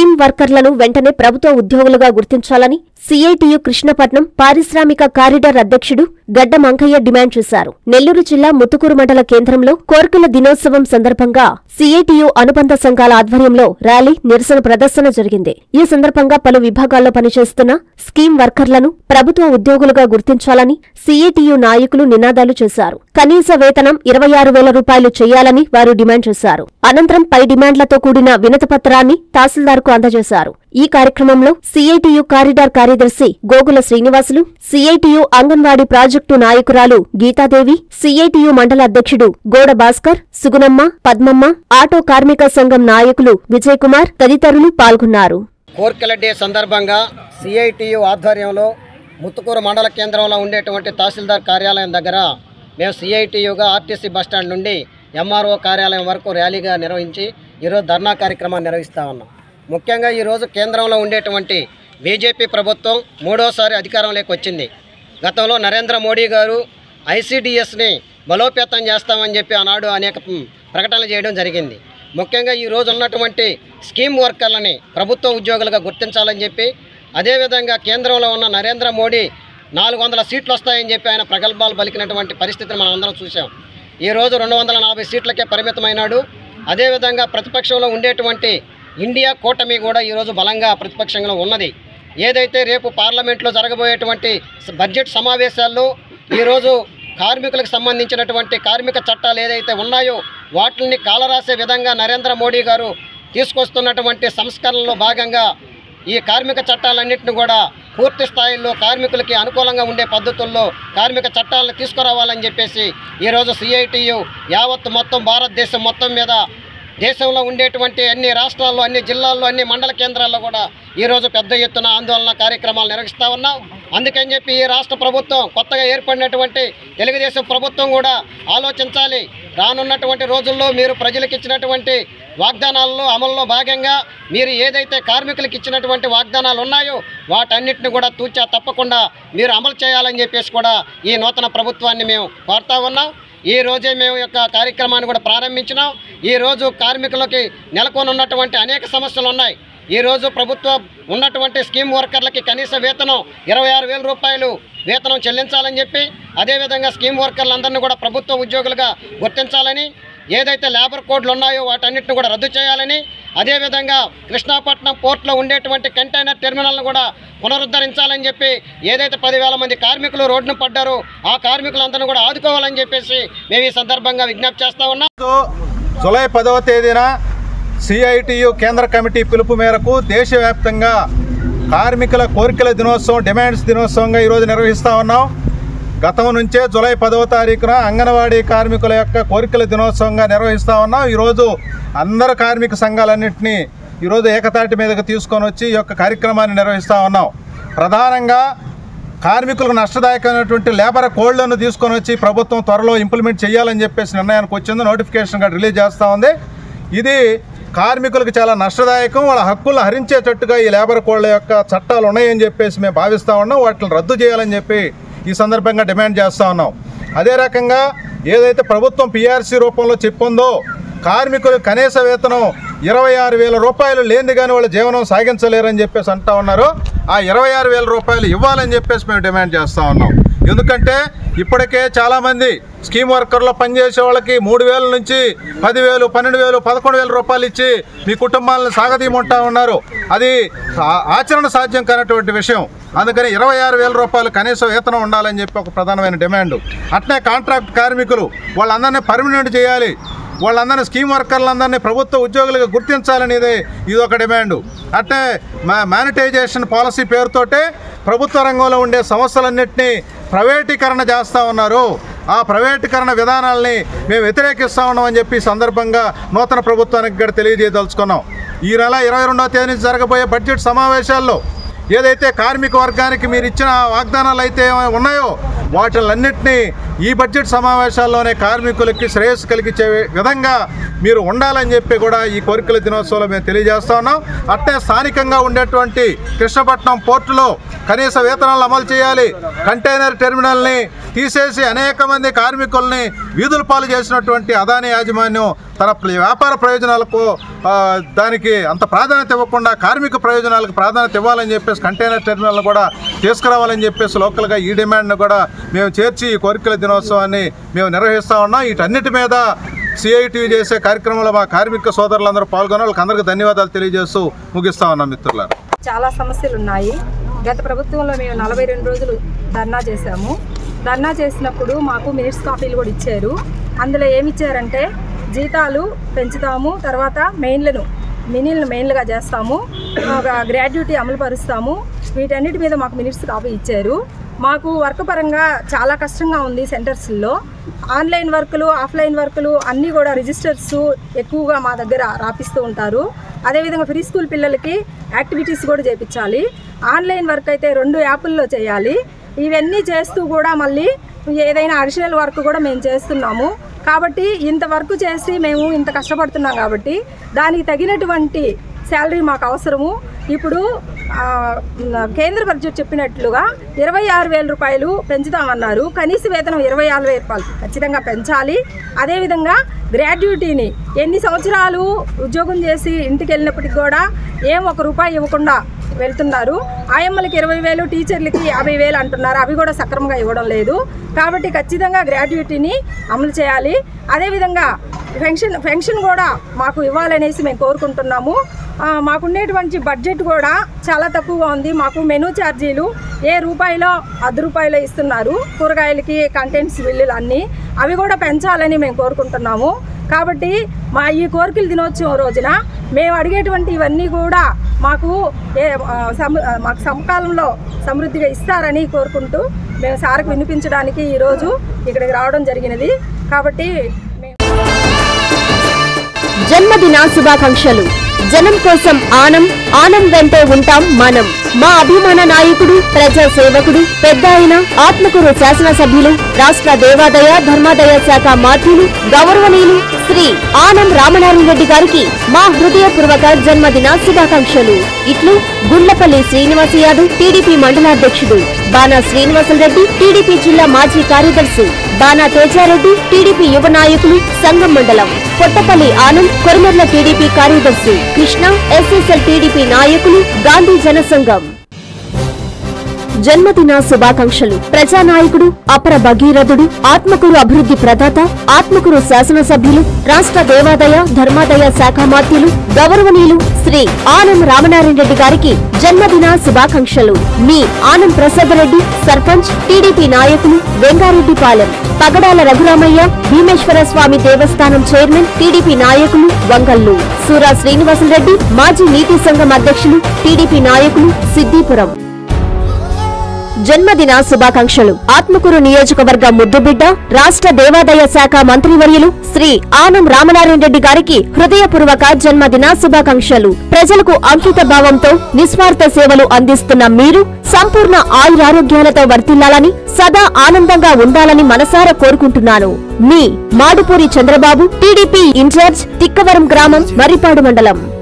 scheme వర్కర్లను వెంటనే ప్రభుత్వ ఉద్యోగులుగా గుర్తించాలని సీఐటియు కృష్ణపట్నం పారిశ్రామిక కారిడార్ అధ్యక్షుడు గడ్డ మంకయ్య డిమాండ్ చేశారు నెల్లూరు జిల్లా ముత్తుకూరు మండల కేంద్రంలో కోర్కుల దినోత్సవం సందర్భంగా సీఐటియు అనుబంధ సంఘాల ఆధ్వర్యంలో ర్యాలీ నిరసన ప్రదర్శన జరిగింది ఈ సందర్భంగా పలు విభాగాల్లో పనిచేస్తున్న స్కీమ్ వర్కర్లను ప్రభుత్వ ఉద్యోగులుగా గుర్తించాలని సీఐటియు నాయకులు నినాదాలు చేశారు కనీస వేతనం ఇరవై ఆరు వేల రూపాయలు చేయాలని వారు డిమాండ్ చేశారు అనంతరం పై డిమాండ్లతో కూడిన వినతిపత్రాన్ని తహసీల్దార్కు అందజేశారు ఈ కార్యక్రమంలో సీఐటియు కారిడార్ కార్యదర్శి గోగుల శ్రీనివాసులు సీఐటియు అంగన్వాడీ ప్రాజెక్టు నాయకురాలు గీతాదేవి సీఐటియు మండల అధ్యక్షుడు గోడ భాస్కర్ సుగుణమ్మ పద్మమ్మ ఆటో కార్మిక సంఘం నాయకులు విజయ్ కుమార్ తదితరులు పాల్గొన్నారు కోర్కెల డే సందర్భంగా సిఐటియు ఆధ్వర్యంలో ముత్తుకూరు మండల కేంద్రంలో ఉండేటువంటి తహసీల్దార్ కార్యాలయం దగ్గర మేము సిఐటియుగా ఆర్టీసీ బస్టాండ్ నుండి ఎంఆర్ఓ కార్యాలయం వరకు ర్యాలీగా నిర్వహించి ఈరోజు ధర్నా కార్యక్రమాన్ని నిర్వహిస్తా ఉన్నాం ముఖ్యంగా ఈరోజు కేంద్రంలో ఉండేటువంటి బీజేపీ ప్రభుత్వం మూడోసారి అధికారంలోకి వచ్చింది గతంలో నరేంద్ర మోడీ గారు ఐసీడీఎస్ని బలోపేతం చేస్తామని చెప్పి ఆనాడు అనేక మ్, ప్రకటనలు చేయడం జరిగింది ముఖ్యంగా ఈ రోజు ఉన్నటువంటి స్కీమ్ వర్కర్లని ప్రభుత్వ ఉద్యోగులుగా గుర్తించాలని చెప్పి అదేవిధంగా కేంద్రంలో ఉన్న నరేంద్ర మోడీ నాలుగు వందల సీట్లు వస్తాయని చెప్పి ఆయన ప్రగల్భాలు పలికినటువంటి పరిస్థితిని మనం అందరం చూసాం ఈరోజు రెండు వందల నలభై సీట్లకే పరిమితమైనాడు అదేవిధంగా ప్రతిపక్షంలో ఉండేటువంటి ఇండియా కూటమి కూడా ఈరోజు బలంగా ప్రతిపక్షంలో ఉన్నది ఏదైతే రేపు పార్లమెంట్లో జరగబోయేటువంటి స- బడ్జెట్ సమావేశాల్లో ఈరోజు కార్మికులకు సంబంధించినటువంటి కార్మిక చట్టాలు ఏదైతే ఉన్నాయో వాటిని కాలరాసే విధంగా నరేంద్ర మోడీ గారు తీసుకొస్తున్నటువంటి సంస్కరణలో భాగంగా ఈ కార్మిక చట్టాలన్నింటిని కూడా పూర్తి స్థాయిలో కార్మికులకి అనుకూలంగా ఉండే పద్ధతుల్లో కార్మిక చట్టాలను తీసుకురావాలని చెప్పేసి ఈరోజు సిఐటియు యావత్ మొత్తం భారతదేశం మొత్తం మీద దేశంలో ఉండేటువంటి అన్ని రాష్ట్రాల్లో అన్ని జిల్లాల్లో అన్ని మండల కేంద్రాల్లో కూడా ఈరోజు పెద్ద ఎత్తున ఆందోళన కార్యక్రమాలు నిర్వహిస్తూ ఉన్నాం అందుకని చెప్పి ఈ రాష్ట్ర ప్రభుత్వం కొత్తగా ఏర్పడినటువంటి తెలుగుదేశం ప్రభుత్వం కూడా ఆలోచించాలి రానున్నటువంటి రోజుల్లో మీరు ప్రజలకు ఇచ్చినటువంటి వాగ్దానాల్లో అమల్లో భాగంగా మీరు ఏదైతే కార్మికులకు ఇచ్చినటువంటి వాగ్దానాలు ఉన్నాయో వాటన్నిటిని కూడా తూచా తప్పకుండా మీరు అమలు చేయాలని చెప్పేసి కూడా ఈ నూతన ప్రభుత్వాన్ని మేము కోరుతా ఉన్నాం ఈ రోజే మేము యొక్క కార్యక్రమాన్ని కూడా ప్రారంభించినాం ఈ రోజు కార్మికులకి నెలకొని ఉన్నటువంటి అనేక సమస్యలు ఉన్నాయి ఈ రోజు ప్రభుత్వం ఉన్నటువంటి స్కీమ్ వర్కర్లకి కనీస వేతనం ఇరవై ఆరు వేల రూపాయలు వేతనం చెల్లించాలని చెప్పి అదేవిధంగా స్కీమ్ వర్కర్లందరినీ కూడా ప్రభుత్వ ఉద్యోగులుగా గుర్తించాలని ఏదైతే లేబర్ కోడ్లు ఉన్నాయో వాటన్నిటిని కూడా రద్దు చేయాలని అదేవిధంగా కృష్ణాపట్నం పోర్ట్లో ఉండేటువంటి కంటైనర్ టెర్మినల్ను కూడా పునరుద్ధరించాలని చెప్పి ఏదైతే పదివేల మంది కార్మికులు రోడ్డున పడ్డారో ఆ కార్మికులందరినీ కూడా ఆదుకోవాలని చెప్పేసి మేము ఈ సందర్భంగా విజ్ఞప్తి చేస్తా ఉన్నాం ఈరోజు జూలై పదవ తేదీన సిఐటియు కేంద్ర కమిటీ పిలుపు మేరకు దేశవ్యాప్తంగా కార్మికుల కోరికల దినోత్సవం డిమాండ్స్ దినోత్సవంగా ఈరోజు నిర్వహిస్తూ ఉన్నాం గతం నుంచే జూలై పదవ తారీఖున అంగన్వాడీ కార్మికుల యొక్క కోరికల దినోత్సవంగా నిర్వహిస్తూ ఉన్నాం ఈరోజు అందరు కార్మిక సంఘాలన్నింటినీ ఈరోజు ఏకతాటి మీదకి తీసుకొని వచ్చి ఈ యొక్క కార్యక్రమాన్ని నిర్వహిస్తూ ఉన్నాం ప్రధానంగా కార్మికులకు నష్టదాయకమైనటువంటి లేబర్ కోడ్లను తీసుకొని వచ్చి ప్రభుత్వం త్వరలో ఇంప్లిమెంట్ చేయాలని చెప్పేసి నిర్ణయానికి వచ్చింది నోటిఫికేషన్ కూడా రిలీజ్ చేస్తూ ఉంది ఇది కార్మికులకు చాలా నష్టదాయకం వాళ్ళ హక్కులు హరించేటట్టుగా ఈ లేబర్ కోడ్ల యొక్క చట్టాలు ఉన్నాయని చెప్పేసి మేము భావిస్తూ ఉన్నాం వాటిని రద్దు చేయాలని చెప్పి ఈ సందర్భంగా డిమాండ్ చేస్తూ ఉన్నాం అదే రకంగా ఏదైతే ప్రభుత్వం పిఆర్సీ రూపంలో చెప్పిందో కార్మికులు కనీస వేతనం ఇరవై ఆరు వేల రూపాయలు లేనిది కానీ వాళ్ళు జీవనం సాగించలేరని చెప్పేసి అంటా ఉన్నారు ఆ ఇరవై ఆరు వేల రూపాయలు ఇవ్వాలని చెప్పేసి మేము డిమాండ్ చేస్తూ ఉన్నాం ఎందుకంటే ఇప్పటికే చాలామంది స్కీమ్ వర్కర్లో పనిచేసే వాళ్ళకి మూడు వేల నుంచి పదివేలు పన్నెండు వేలు పదకొండు వేల రూపాయలు ఇచ్చి మీ కుటుంబాలను సాగదీయమంటా ఉన్నారు అది ఆ- ఆచరణ సాధ్యం కానటువంటి విషయం అందుకని ఇరవై ఆరు వేల రూపాయలు కనీస వేతనం ఉండాలని చెప్పి ఒక ప్రధానమైన డిమాండ్ అట్నే కాంట్రాక్ట్ కార్మికులు వాళ్ళందరినీ పర్మనెంట్ చేయాలి వాళ్ళందరినీ స్కీమ్ వర్కర్లందరినీ ప్రభుత్వ ఉద్యోగులుగా గుర్తించాలనేది ఇది ఒక డిమాండ్ అట్నే మా మానిటైజేషన్ పాలసీ పేరుతోటే ప్రభుత్వ రంగంలో ఉండే సంస్థలన్నింటినీ ప్రైవేటీకరణ చేస్తూ ఉన్నారు ఆ ప్రైవేటీకరణ విధానాల్ని మేము వ్యతిరేకిస్తూ ఉన్నామని చెప్పి ఈ సందర్భంగా నూతన ప్రభుత్వానికి కూడా తెలియజేయదలుచుకున్నాం ఈ నెల ఇరవై రెండవ తేదీ నుంచి జరగబోయే బడ్జెట్ సమావేశాల్లో ఏదైతే కార్మిక వర్గానికి మీరు ఇచ్చిన వాగ్దానాలు అయితే ఉన్నాయో వాటిలన్నింటినీ ఈ బడ్జెట్ సమావేశాల్లోనే కార్మికులకి శ్రేయస్సు కలిగించే విధంగా మీరు ఉండాలని చెప్పి కూడా ఈ కోరికల దినోత్సవంలో మేము తెలియజేస్తా ఉన్నాం అట్టే స్థానికంగా ఉండేటువంటి కృష్ణపట్నం పోర్టులో కనీస వేతనాలు అమలు చేయాలి కంటైనర్ టెర్మినల్ని తీసేసి అనేక మంది కార్మికుల్ని వీధుల పాలు చేసినటువంటి అదాని యాజమాన్యం తన ప్ర- వ్యాపార ప్రయోజనాలకు ఆ, దానికి అంత ప్రాధాన్యత ఇవ్వకుండా కార్మిక ప్రయోజనాలకు ప్రాధాన్యత ఇవ్వాలని చెప్పేసి కంటైనర్ టెర్మినల్ కూడా తీసుకురావాలని చెప్పేసి లోకల్గా ఈ డిమాండ్ను కూడా మేము చేర్చి ఈ కోరికల దినోత్సవాన్ని మేము నిర్వహిస్తా ఉన్నాం వీటన్నిటి మీద సిఐటి చేసే కార్యక్రమంలో మా కార్మిక సోదరులందరూ పాల్గొన్న వాళ్ళకి అందరికీ ధన్యవాదాలు తెలియజేస్తూ ముగిస్తా ఉన్నాం మిత్రులారా చాలా సమస్యలు ఉన్నాయి గత ప్రభుత్వంలో మేము నలభై రెండు రోజులు ధర్నా చేశాము ధర్నా చేసినప్పుడు మాకు మినిట్స్ కాపీలు కూడా ఇచ్చారు అందులో ఏమి ఇచ్చారంటే జీతాలు పెంచుతాము తర్వాత మెయిన్లను మినిల్ని మెయిన్లుగా చేస్తాము ఒక గ్రాడ్యుటీ అమలు పరుస్తాము వీటన్నిటి మీద మాకు మినిట్స్ కాపీ ఇచ్చారు మాకు వర్క్ పరంగా చాలా కష్టంగా ఉంది సెంటర్స్లో ఆన్లైన్ వర్కులు ఆఫ్లైన్ వర్కులు అన్నీ కూడా రిజిస్టర్స్ ఎక్కువగా మా దగ్గర రాపిస్తూ ఉంటారు అదేవిధంగా ఫ్రీ స్కూల్ పిల్లలకి యాక్టివిటీస్ కూడా చేపించాలి ఆన్లైన్ వర్క్ అయితే రెండు యాప్ల్లో చేయాలి ఇవన్నీ చేస్తూ కూడా మళ్ళీ ఏదైనా అడిషనల్ వర్క్ కూడా మేము చేస్తున్నాము కాబట్టి ఇంత వర్క్ చేసి మేము ఇంత కష్టపడుతున్నాం కాబట్టి దానికి తగినటువంటి శాలరీ మాకు అవసరము ఇప్పుడు ఆ, కేంద్ర బడ్జెట్ చెప్పినట్లుగా ఇరవై ఆరు వేల రూపాయలు పెంచుతామన్నారు కనీస వేతనం ఇరవై ఆరు వేల రూపాయలు ఖచ్చితంగా పెంచాలి అదేవిధంగా గ్రాడ్యుటీని ఎన్ని సంవత్సరాలు ఉద్యోగం చేసి ఇంటికి వెళ్ళినప్పటికి కూడా ఏం ఒక రూపాయి ఇవ్వకుండా వెళ్తున్నారు ఆయమ్మలకి ఇరవై వేలు టీచర్లకి యాభై వేలు అంటున్నారు అవి కూడా సక్రమంగా ఇవ్వడం లేదు కాబట్టి ఖచ్చితంగా గ్రాడ్యుటీని అమలు చేయాలి అదేవిధంగా పెన్షన్ పెన్షన్ కూడా మాకు ఇవ్వాలనేసి మేము కోరుకుంటున్నాము ఆ, మాకుండేటువంటి బడ్జెట్ కూడా చాలా తక్కువగా ఉంది మాకు మెనూ ఛార్జీలు ఏ రూపాయిలో అర్ధ రూపాయలో ఇస్తున్నారు కూరగాయలకి కంటెంట్స్ బిల్లులు అన్నీ అవి కూడా పెంచాలని మేము కోరుకుంటున్నాము కాబట్టి మా ఈ కోరికల దినోత్సవం రోజున మేము అడిగేటువంటి ఇవన్నీ కూడా మాకు ఏ ఆ, సమ- ఆ, మాకు సమకాలంలో సమృద్ధిగా ఇస్తారని కోరుకుంటూ మేము సార్కు వినిపించడానికి ఈరోజు ఇక్కడికి రావడం జరిగినది కాబట్టి మేము జన్మదిన శుభాకాంక్షలు జనం కోసం ఆనం ఆనం వెంటే ఉంటాం మనం మా అభిమాన నాయకుడు ప్రజా సేవకుడు పెద్ద అయిన ఆత్మకూరు శాసనసభ్యులు రాష్ట్ర దేవాదాయ ధర్మాదాయ శాఖ మాధ్యులు గౌరవనీయులు శ్రీ ఆనం రామనారాయణ రెడ్డి గారికి మా హృదయపూర్వక జన్మదిన శుభాకాంక్షలు ఇట్లు గుండ్లపల్లి శ్రీనివాస యాదవ్ టీడీపీ మండలాధ్యక్షుడు బాణా శ్రీనివాసరెడ్డి టీడీపీ జిల్లా మాజీ కార్యదర్శి బాణా తేజారెడ్డి టీడీపీ యువ నాయకులు సంఘం మండలం కొత్తపల్లి ఆనంద్ కొరమర్ల టీడీపీ కార్యదర్శి కృష్ణ ఎస్ఎస్ఎల్ టీడీపీ నాయకులు గాంధీ జనసంఘం జన్మదిన శుభాకాంక్షలు ప్రజానాయకుడు అపర భగీరథుడు ఆత్మకూరు అభివృద్ధి ప్రదాత ఆత్మకూరు శాసనసభ్యులు రాష్ట్ర దేవాదాయ ధర్మాదాయ శాఖ మాత్యులు గౌరవనీయులు శ్రీ ఆనం రామనారాయణ రెడ్డి గారికి జన్మదిన శుభాకాంక్షలు మీ ఆనం ప్రసాద్ రెడ్డి సర్పంచ్ టీడీపీ నాయకులు వెంగారెడ్డిపాలెం పగడాల రఘురామయ్య భీమేశ్వర స్వామి దేవస్థానం చైర్మన్ టీడీపీ నాయకులు వంగల్లు సూరా శ్రీనివాసరెడ్డి మాజీ నీతి సంఘం అధ్యక్షులు టీడీపీ నాయకులు సిద్దిపురం జన్మదిన శుభాకాంక్షలు ఆత్మకూరు నియోజకవర్గ ముద్దుబిడ్డ రాష్ట్ర దేవాదాయ శాఖ మంత్రివర్యులు శ్రీ ఆనం రామనారాయణ రెడ్డి గారికి హృదయపూర్వక జన్మదిన శుభాకాంక్షలు ప్రజలకు అంకిత భావంతో నిస్వార్థ సేవలు అందిస్తున్న మీరు సంపూర్ణ ఆయురారోగ్యాలతో వర్తిల్లాలని సదా ఆనందంగా ఉండాలని మనసారా కోరుకుంటున్నాను మీ మాడుపూరి చంద్రబాబు టీడీపీ ఇన్ఛార్జ్ తిక్కవరం గ్రామం మర్రిపాడు మండలం